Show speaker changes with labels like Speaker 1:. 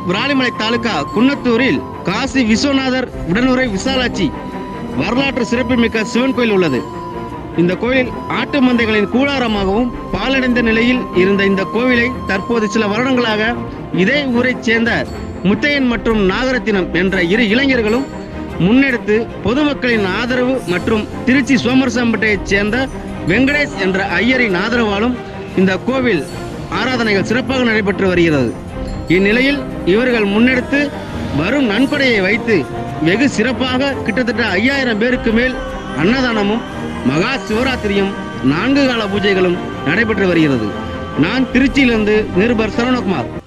Speaker 1: விராலிமலை தாலுகா குன்னத்தூரில் காசி விஸ்வநாதர் உடனுரை விசாலாட்சி வரலாற்று சிறப்புமிக்க சிவன் கோயில் உள்ளது இந்த கோயில் ஆட்டு மந்தைகளின் கூடாரமாகவும் பாலடைந்த நிலையில் இருந்த இந்த கோவிலை தற்போது சில வருடங்களாக இதே ஊரைச் சேர்ந்த முத்தையன் மற்றும் நாகரத்தினம் என்ற இரு இளைஞர்களும் முன்னெடுத்து பொதுமக்களின் ஆதரவு மற்றும் திருச்சி சோமரசம்பட்டையைச் சேர்ந்த வெங்கடேஷ் என்ற ஐயரின் ஆதரவாலும் இந்த கோவில் ஆராதனைகள் சிறப்பாக நடைபெற்று வருகிறது இந்நிலையில் இவர்கள் முன்னெடுத்து வரும் நன்கொடையை வைத்து வெகு சிறப்பாக கிட்டத்தட்ட ஐயாயிரம் பேருக்கு மேல் அன்னதானமும் மகா சிவராத்திரியும் நான்கு கால பூஜைகளும் நடைபெற்று வருகிறது நான் திருச்சியிலிருந்து நிருபர் சரவணகுமார்